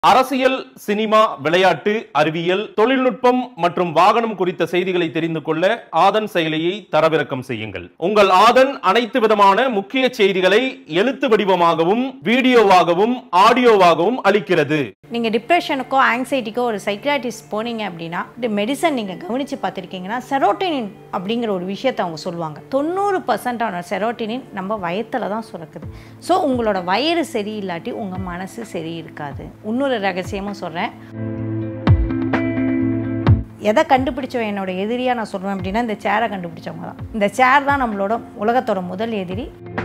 அரசியல் சினிமா விளையாட்டு அறிவியல் தொழில்நுட்பம் மற்றும் வாகனம் குறித்த செய்திகளை தெரிந்து கொள்ள ஆதன் செயலியை தரவிறக்கம் செய்யுங்கள் உங்கள் ஆதன் அனைத்து விதமான முக்கிய செய்திகளை எழுத்து வடிவமாகவும் வீடியோவாகவும் ஆடியோவாகவும் அளிக்கிறது நீங்கள் டிப்ரெஷனுக்கோ ஆங்ஸைட்டிக்கோ ஒரு சைக்ராட்டிஸ்ட் போனீங்க அப்படின்னா இந்த மெடிசன் நீங்கள் கவனித்து பார்த்துருக்கீங்கன்னா செரோட்டினின் அப்படிங்கிற ஒரு விஷயத்தை அவங்க சொல்லுவாங்க தொண்ணூறு பர்சன்டான செரோட்டினின் நம்ம வயத்தில் தான் சுரக்குது ஸோ உங்களோட வயிறு சரியில்லாட்டி உங்கள் மனசு சரி இருக்காது இன்னொரு ரகசியமும் சொல்கிறேன் எதை கண்டுபிடிச்சவன் என்னோட எதிரியாக நான் சொல்லுவேன் அப்படின்னா இந்த சேரை கண்டுபிடிச்சவங்க தான் இந்த சேர் தான் நம்மளோட உலகத்தோட முதல் எதிரி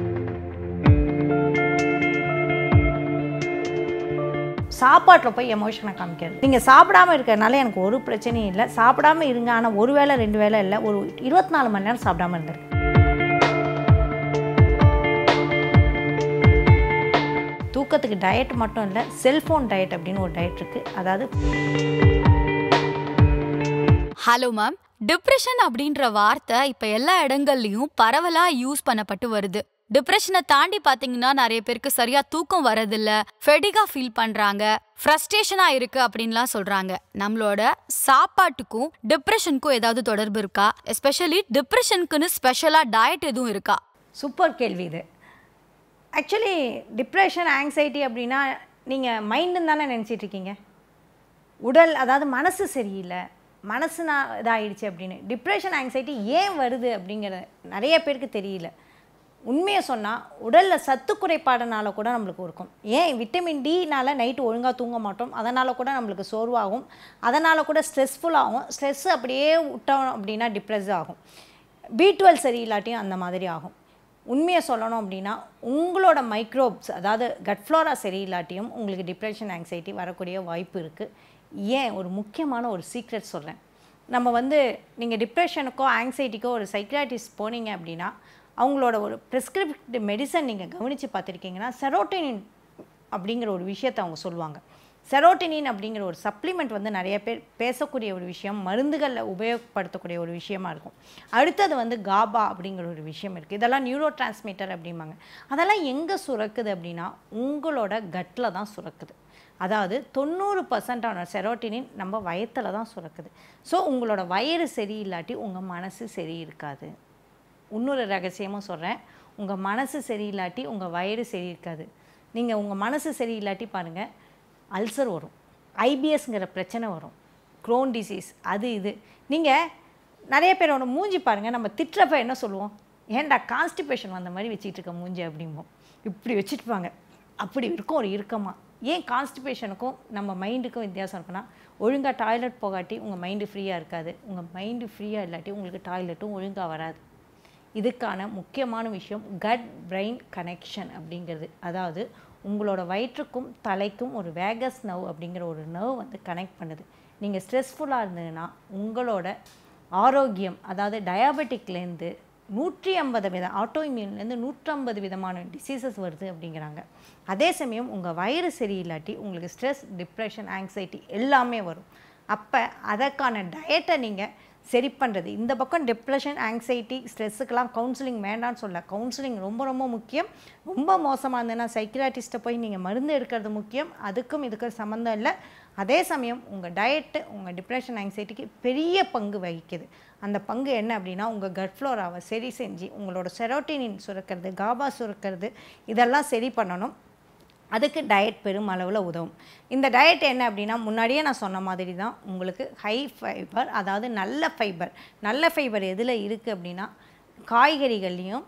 சாப்பாட்டில் போய் எமோஷனை காமிக்கிறது நீங்கள் சாப்பிடாம இருக்கிறதுனால எனக்கு ஒரு பிரச்சனையும் இல்லை சாப்பிடாம இருங்க ஆனால் ஒரு வேளை ரெண்டு வேளை இல்லை ஒரு இருபத்தி நாலு மணி நேரம் சாப்பிடாம இருந்திருக்கு தூக்கத்துக்கு டயட் மட்டும் இல்லை செல்ஃபோன் டயட் அப்படின்னு ஒரு டயட் இருக்குது அதாவது ஹலோ மேம் டிப்ரெஷன் அப்படின்ற வார்த்தை இப்ப எல்லா இடங்கள்லயும் பரவலா யூஸ் பண்ணப்பட்டு வருது டிப்ரெஷனை தாண்டி பாத்தீங்கன்னா நிறைய பேருக்கு சரியா தூக்கம் வரதில்ல ஃபெடிகா ஃபீல் பண்றாங்க ஃப்ரஸ்ட்ரேஷனா இருக்கு அப்படின்லாம் சொல்றாங்க நம்மளோட சாப்பாட்டுக்கும் டிப்ரெஷனுக்கும் ஏதாவது தொடர்பு இருக்கா எஸ்பெஷலி டிப்ரெஷனுக்குன்னு ஸ்பெஷலா டயட் எதுவும் இருக்கா சூப்பர் கேள்வி இது ஆக்சுவலி டிப்ரெஷன் ஆங்ஸைட்டி அப்படின்னா நீங்கள் மைண்டுன்னு தானே நினச்சிட்டு இருக்கீங்க உடல் அதாவது மனசு சரியில்லை மனசு நான் இதாகிடுச்சு அப்படின்னு டிப்ரெஷன் ஆங்ஸைட்டி ஏன் வருது அப்படிங்கிறது நிறைய பேருக்கு தெரியல உண்மையை சொன்னால் உடலில் சத்து குறைபாடுனால கூட நம்மளுக்கு இருக்கும் ஏன் விட்டமின் டினால நைட்டு ஒழுங்காக தூங்க மாட்டோம் அதனால் கூட நம்மளுக்கு சோர்வாகும் அதனால் கூட ஸ்ட்ரெஸ்ஃபுல் ஆகும் ஸ்ட்ரெஸ் அப்படியே விட்டோம் அப்படின்னா டிப்ரெஸ் ஆகும் பி டுவெல் சரியில்லாட்டியும் அந்த மாதிரி ஆகும் உண்மையை சொல்லணும் அப்படின்னா உங்களோட மைக்ரோப்ஸ் அதாவது கட் ஃப்ளோரா சரியில்லாட்டியும் உங்களுக்கு டிப்ரெஷன் ஆங்ஸைட்டி வரக்கூடிய வாய்ப்பு இருக்குது ஏன் ஒரு முக்கியமான ஒரு சீக்ரெட் சொல்கிறேன் நம்ம வந்து நீங்கள் டிப்ரெஷனுக்கோ ஆங்ஸைட்டிக்கோ ஒரு சைக்ராட்டிஸ்ட் போனீங்க அப்படின்னா அவங்களோட ஒரு ப்ரிஸ்கிரிப்ட் மெடிசன் நீங்கள் கவனித்து பார்த்துருக்கீங்கன்னா செரோட்டினின் அப்படிங்கிற ஒரு விஷயத்தை அவங்க சொல்லுவாங்க செரோட்டினின் அப்படிங்கிற ஒரு சப்ளிமெண்ட் வந்து நிறைய பேர் பேசக்கூடிய ஒரு விஷயம் மருந்துகளில் உபயோகப்படுத்தக்கூடிய ஒரு விஷயமா இருக்கும் அடுத்தது வந்து காபா அப்படிங்கிற ஒரு விஷயம் இருக்குது இதெல்லாம் நியூரோ டிரான்ஸ்மிட்டர் அப்படிம்பாங்க அதெல்லாம் எங்கே சுரக்குது அப்படின்னா உங்களோட கட்டில் தான் சுரக்குது அதாவது தொண்ணூறு பர்சன்டான செரோட்டினின் நம்ம வயத்தில் தான் சுரக்குது ஸோ உங்களோட வயிறு சரியில்லாட்டி உங்கள் மனசு சரி இருக்காது இன்னொரு ரகசியமும் சொல்கிறேன் உங்கள் மனசு சரியில்லாட்டி உங்கள் வயிறு சரி இருக்காது நீங்கள் உங்கள் மனசு சரியில்லாட்டி பாருங்கள் அல்சர் வரும் ஐபிஎஸ்ங்கிற பிரச்சனை வரும் க்ரோன் டிசீஸ் அது இது நீங்கள் நிறைய பேரோட மூஞ்சி பாருங்கள் நம்ம திட்டுறப்ப என்ன சொல்லுவோம் ஏன்டா கான்ஸ்டிபேஷன் வந்த மாதிரி வச்சுட்டு இருக்க மூஞ்சி அப்படிம்போம் இப்படி வச்சுட்டுப்பாங்க அப்படி இருக்கும் ஒரு இறுக்கமாக ஏன் கான்ஸ்டிபேஷனுக்கும் நம்ம மைண்டுக்கும் வித்தியாசம் இருக்குன்னா ஒழுங்காக டாய்லெட் போகாட்டி உங்கள் மைண்டு ஃப்ரீயாக இருக்காது உங்கள் மைண்டு ஃப்ரீயாக இல்லாட்டி உங்களுக்கு டாய்லெட்டும் ஒழுங்காக வராது இதுக்கான முக்கியமான விஷயம் கட் பிரெயின் கனெக்ஷன் அப்படிங்கிறது அதாவது உங்களோட வயிற்றுக்கும் தலைக்கும் ஒரு வேகஸ் நர்வ் அப்படிங்கிற ஒரு நர்வ் வந்து கனெக்ட் பண்ணுது நீங்கள் ஸ்ட்ரெஸ்ஃபுல்லாக இருந்ததுன்னா உங்களோட ஆரோக்கியம் அதாவது டயாபெட்டிக்லேருந்து நூற்றி ஐம்பது வித ஆட்டோஇம்யூன்லேருந்து நூற்றம்பது விதமான டிசீசஸ் வருது அப்படிங்கிறாங்க அதே சமயம் உங்கள் வயிறு சரியில்லாட்டி உங்களுக்கு ஸ்ட்ரெஸ் டிப்ரெஷன் ஆங்ஸைட்டி எல்லாமே வரும் அப்போ அதற்கான டயட்டை நீங்கள் சரி பண்ணுறது இந்த பக்கம் டிப்ரெஷன் ஆங்ஸைட்டி ஸ்ட்ரெஸ்ஸுக்கெல்லாம் கவுன்சிலிங் வேண்டாம்னு சொல்ல கவுன்சிலிங் ரொம்ப ரொம்ப முக்கியம் ரொம்ப மோசமாக இருந்ததுன்னா சைக்கிராட்டிஸ்ட்டை போய் நீங்கள் மருந்து எடுக்கிறது முக்கியம் அதுக்கும் இதுக்கும் சம்மந்தம் இல்லை அதே சமயம் உங்கள் டயட்டு உங்கள் டிப்ரெஷன் ஆங்ஸைட்டிக்கு பெரிய பங்கு வகிக்குது அந்த பங்கு என்ன அப்படின்னா உங்கள் கட் ஃப்ளோராவை சரி செஞ்சு உங்களோட செரோட்டினின் சுரக்கிறது காபா சுரக்கிறது இதெல்லாம் சரி பண்ணணும் அதுக்கு டயட் பெரும் அளவில் உதவும் இந்த டயட் என்ன அப்படின்னா முன்னாடியே நான் சொன்ன மாதிரி தான் உங்களுக்கு ஹை ஃபைபர் அதாவது நல்ல ஃபைபர் நல்ல ஃபைபர் எதில் இருக்குது அப்படின்னா காய்கறிகள்லேயும்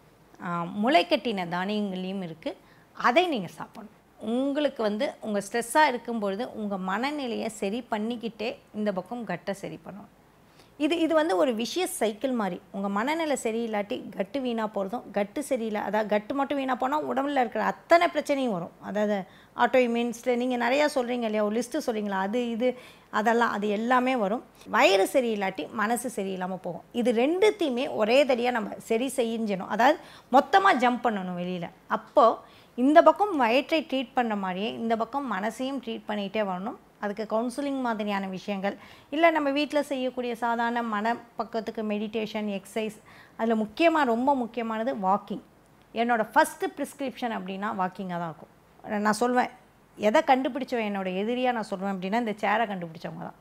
முளைக்கட்டின தானியங்கள்லேயும் இருக்குது அதை நீங்கள் சாப்பிடணும் உங்களுக்கு வந்து உங்கள் ஸ்ட்ரெஸ்ஸாக இருக்கும்பொழுது உங்கள் மனநிலையை சரி பண்ணிக்கிட்டே இந்த பக்கம் கட்டை சரி பண்ணணும் இது இது வந்து ஒரு விஷய சைக்கிள் மாதிரி உங்கள் மனநிலை சரியில்லாட்டி கட்டு வீணாக போகிறதும் கட்டு சரியில்லை அதாவது கட்டு மட்டும் வீணாக போனால் உடம்புல இருக்கிற அத்தனை பிரச்சனையும் வரும் அதாவது ஆட்டோ இம்யூன்ஸ்ட்டு நீங்கள் நிறையா சொல்கிறீங்க இல்லையா ஒரு லிஸ்ட்டு சொல்கிறீங்களா அது இது அதெல்லாம் அது எல்லாமே வரும் வயிறு சரியில்லாட்டி மனசு சரியில்லாமல் போகும் இது ரெண்டுத்தையுமே ஒரே தடியாக நம்ம சரி செஞ்சணும் அதாவது மொத்தமாக ஜம்ப் பண்ணணும் வெளியில் அப்போது இந்த பக்கம் வயிற்றை ட்ரீட் பண்ணுற மாதிரியே இந்த பக்கம் மனசையும் ட்ரீட் பண்ணிகிட்டே வரணும் அதுக்கு கவுன்சிலிங் மாதிரியான விஷயங்கள் இல்லை நம்ம வீட்டில் செய்யக்கூடிய சாதாரண மன பக்கத்துக்கு மெடிடேஷன் எக்ஸசைஸ் அதில் முக்கியமாக ரொம்ப முக்கியமானது வாக்கிங் என்னோடய ஃபஸ்ட்டு ப்ரிஸ்கிரிப்ஷன் அப்படின்னா வாக்கிங்காக தான் இருக்கும் நான் சொல்வேன் எதை கண்டுபிடிச்சவன் என்னோட எதிரியாக நான் சொல்கிறேன் அப்படின்னா இந்த சேரை கண்டுபிடிச்சவங்க தான்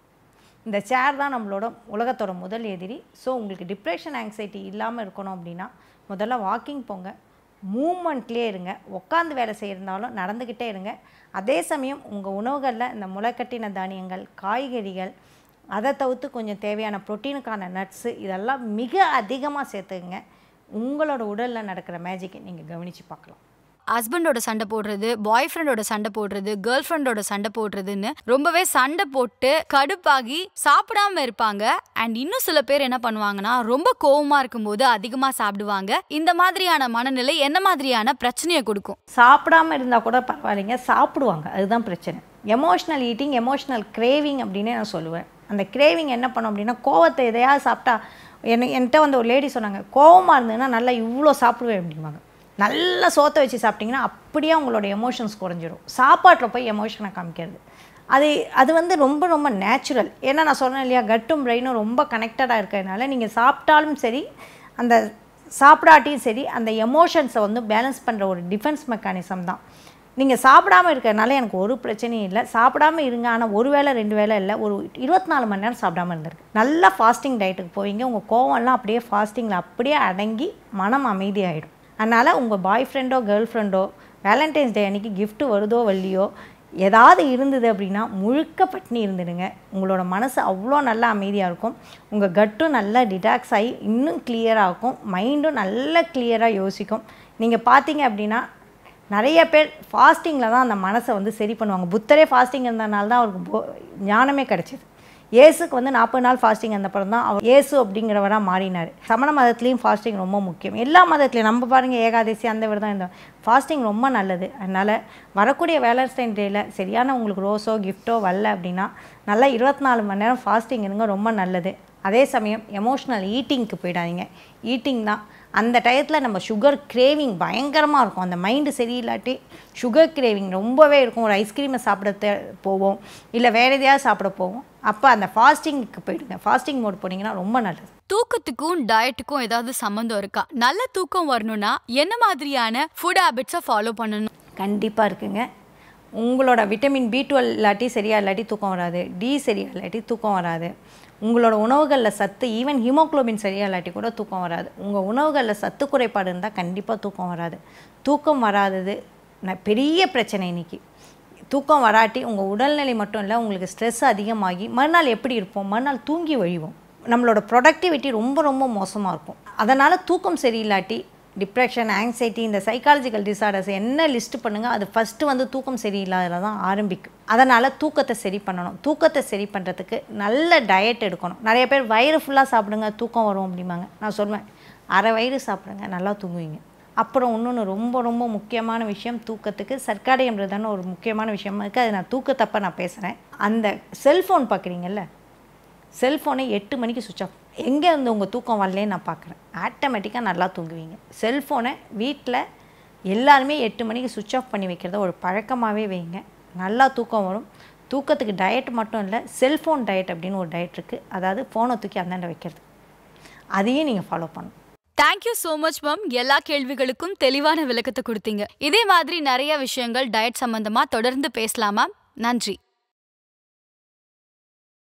இந்த சேர் தான் நம்மளோட உலகத்தோட முதல் எதிரி ஸோ உங்களுக்கு டிப்ரெஷன் ஆங்ஸைட்டி இல்லாமல் இருக்கணும் அப்படின்னா முதல்ல வாக்கிங் போங்க மூமெண்ட்லேயே இருங்க உட்காந்து வேலை செய்யிருந்தாலும் நடந்துக்கிட்டே இருங்க அதே சமயம் உங்கள் உணவுகளில் இந்த முளைக்கட்டின தானியங்கள் காய்கறிகள் அதை தவிர்த்து கொஞ்சம் தேவையான ப்ரோட்டீனுக்கான நட்ஸு இதெல்லாம் மிக அதிகமாக சேர்த்துக்குங்க உங்களோட உடலில் நடக்கிற மேஜிக்கை நீங்கள் கவனித்து பார்க்கலாம் ஹஸ்பண்டோட சண்டை போடுறது பாய் ஃப்ரெண்டோட சண்டை போடுறது கேர்ள் ஃப்ரெண்டோட சண்டை போடுறதுன்னு ரொம்பவே சண்டை போட்டு கடுப்பாகி சாப்பிடாம இருப்பாங்க அண்ட் இன்னும் சில பேர் என்ன பண்ணுவாங்கன்னா ரொம்ப கோவமா இருக்கும்போது அதிகமா சாப்பிடுவாங்க இந்த மாதிரியான மனநிலை என்ன மாதிரியான பிரச்சனையை கொடுக்கும் சாப்பிடாம இருந்தால் கூட பரவாயில்லைங்க சாப்பிடுவாங்க அதுதான் பிரச்சனை எமோஷ்னல் ஈட்டிங் எமோஷ்னல் கிரேவிங் அப்படின்னே நான் சொல்லுவேன் அந்த கிரேவிங் என்ன பண்ணும் அப்படின்னா கோவத்தை எதையாவது சாப்பிட்டா என்ன என்கிட்ட வந்து ஒரு லேடி சொன்னாங்க கோவமாக இருந்ததுன்னா நல்லா இவ்வளோ சாப்பிடுவேன் அப்படிம்பாங்க நல்லா சோத்தை வச்சு சாப்பிட்டிங்கன்னா அப்படியே உங்களோட எமோஷன்ஸ் குறைஞ்சிரும் சாப்பாட்டில் போய் எமோஷனை காமிக்கிறது அது அது வந்து ரொம்ப ரொம்ப நேச்சுரல் ஏன்னா நான் சொன்னேன் இல்லையா கட்டும் பிரெயினும் ரொம்ப கனெக்டடாக இருக்கிறதுனால நீங்கள் சாப்பிட்டாலும் சரி அந்த சாப்பிடாட்டியும் சரி அந்த எமோஷன்ஸை வந்து பேலன்ஸ் பண்ணுற ஒரு டிஃபென்ஸ் மெக்கானிசம் தான் நீங்கள் சாப்பிடாம இருக்கிறதுனால எனக்கு ஒரு பிரச்சனையும் இல்லை சாப்பிடாம இருங்க ஆனால் ஒரு வேளை ரெண்டு வேளை இல்லை ஒரு இருபத்தி நாலு மணி நேரம் சாப்பிடாம இருந்திருக்கு நல்லா ஃபாஸ்டிங் டயட்டுக்கு போவீங்க உங்கள் கோவம்லாம் அப்படியே ஃபாஸ்டிங்கில் அப்படியே அடங்கி மனம் அமைதியாயிடும் அதனால் உங்கள் பாய் ஃப்ரெண்டோ கேர்ள் ஃப்ரெண்டோ வேலண்டைன்ஸ் டே அன்றைக்கி gift வருதோ வள்ளியோ ஏதாவது இருந்தது அப்படின்னா முழுக்க பட்டினி இருந்துடுங்க உங்களோட மனசு அவ்வளோ நல்லா அமைதியாக இருக்கும் உங்கள் கட்டும் நல்லா டிடாக்ஸ் ஆகி இன்னும் கிளியராக இருக்கும் மைண்டும் நல்லா கிளியராக யோசிக்கும் நீங்கள் பார்த்தீங்க அப்படின்னா நிறைய பேர் ஃபாஸ்டிங்கில் தான் அந்த மனசை வந்து சரி பண்ணுவாங்க புத்தரே ஃபாஸ்டிங் இருந்தனால தான் அவருக்கு போ- ஞானமே கிடச்சிது இயேசுக்கு வந்து நாற்பது நாள் ஃபாஸ்டிங் அந்த படம் தான் அவர் இயேசு அப்படிங்கிறவராக மாறினார் சமண மதத்துலேயும் ஃபாஸ்டிங் ரொம்ப முக்கியம் எல்லா மதத்துலையும் நம்ம பாருங்கள் ஏகாதசி அந்த விரதம் இந்த ஃபாஸ்டிங் ரொம்ப நல்லது அதனால் வரக்கூடிய வேலண்டைன் டேயில் சரியான உங்களுக்கு ரோஸோ கிஃப்ட்டோ வரல அப்படின்னா நல்லா இருபத்தி நாலு மணி நேரம் ஃபாஸ்டிங் இருங்க ரொம்ப நல்லது அதே சமயம் எமோஷ்னல் ஈட்டிங்க்கு போயிடாதீங்க ஈட்டிங் தான் அந்த டயத்தில் நம்ம சுகர் கிரேவிங் பயங்கரமாக இருக்கும் அந்த மைண்டு சரியில்லாட்டி சுகர் கிரேவிங் ரொம்பவே இருக்கும் ஒரு ஐஸ்கிரீமை சாப்பிட தே- போவோம் இல்லை வேறு எதையாவது சாப்பிட போவோம் அப்போ அந்த ஃபாஸ்டிங்க்கு போயிடுங்க ஃபாஸ்டிங் மோட் போனீங்கன்னா ரொம்ப நல்லது தூக்கத்துக்கும் டயட்டுக்கும் ஏதாவது சம்மந்தம் இருக்கா நல்ல தூக்கம் வரணும்னா என்ன மாதிரியான ஃபுட் ஹேபிட்ஸை ஃபாலோ பண்ணணும் கண்டிப்பாக இருக்குங்க உங்களோட விட்டமின் பி டுவெல் இல்லாட்டி சரியா இல்லாட்டி தூக்கம் வராது டி சரியா இல்லாட்டி தூக்கம் வராது உங்களோட உணவுகளில் சத்து ஈவன் ஹீமோகுளோபின் சரியா இல்லாட்டி கூட தூக்கம் வராது உங்கள் உணவுகளில் சத்து குறைபாடு இருந்தால் கண்டிப்பாக தூக்கம் வராது தூக்கம் வராதது ந- பெரிய பிரச்சனை இன்னைக்கு தூக்கம் வராட்டி உங்கள் உடல்நிலை மட்டும் இல்லை உங்களுக்கு ஸ்ட்ரெஸ் அதிகமாகி மறுநாள் எப்படி இருப்போம் மறுநாள் தூங்கி வழிவோம் நம்மளோட ப்ரொடக்டிவிட்டி ரொம்ப ரொம்ப மோசமாக இருக்கும் அதனால் தூக்கம் சரியில்லாட்டி டிப்ரெஷன் ஆங்ஸைட்டி இந்த சைக்காலஜிக்கல் டிசார்டர்ஸ் என்ன லிஸ்ட் பண்ணுங்கள் அது ஃபஸ்ட்டு வந்து தூக்கம் சரியில்லாதல தான் ஆரம்பிக்கும் அதனால் தூக்கத்தை சரி பண்ணணும் தூக்கத்தை சரி பண்ணுறதுக்கு நல்ல டயட் எடுக்கணும் நிறைய பேர் வயிறு ஃபுல்லாக சாப்பிடுங்க தூக்கம் வரும் அப்படிம்பாங்க நான் சொல்வேன் அரை வயிறு சாப்பிடுங்க நல்லா தூங்குவீங்க அப்புறம் இன்னொன்று ரொம்ப ரொம்ப முக்கியமான விஷயம் தூக்கத்துக்கு சர்க்காடியம்ன்றதான ஒரு முக்கியமான விஷயமா இருக்குது அது நான் தூக்கத்தப்ப நான் பேசுகிறேன் அந்த செல்ஃபோன் பார்க்குறீங்கல்ல செல்ஃபோனை எட்டு மணிக்கு சுவிட்ச் ஆஃப் எங்கே இருந்து உங்கள் தூக்கம் வரலேன்னு நான் பார்க்குறேன் ஆட்டோமேட்டிக்காக நல்லா தூங்குவீங்க செல்ஃபோனை வீட்டில் எல்லாருமே எட்டு மணிக்கு சுவிட்ச் ஆஃப் பண்ணி வைக்கிறத ஒரு பழக்கமாகவே வைங்க நல்லா தூக்கம் வரும் தூக்கத்துக்கு டயட் மட்டும் இல்லை செல்ஃபோன் டயட் அப்படின்னு ஒரு டயட் இருக்குது அதாவது ஃபோனை தூக்கி அந்தாண்ட வைக்கிறது அதையும் நீங்கள் ஃபாலோ பண்ணணும் தேங்க்யூ so மச் மேம் எல்லா கேள்விகளுக்கும் தெளிவான விளக்கத்தை கொடுத்தீங்க இதே மாதிரி நிறைய விஷயங்கள் டயட் சம்பந்தமா தொடர்ந்து பேசலாமா நன்றி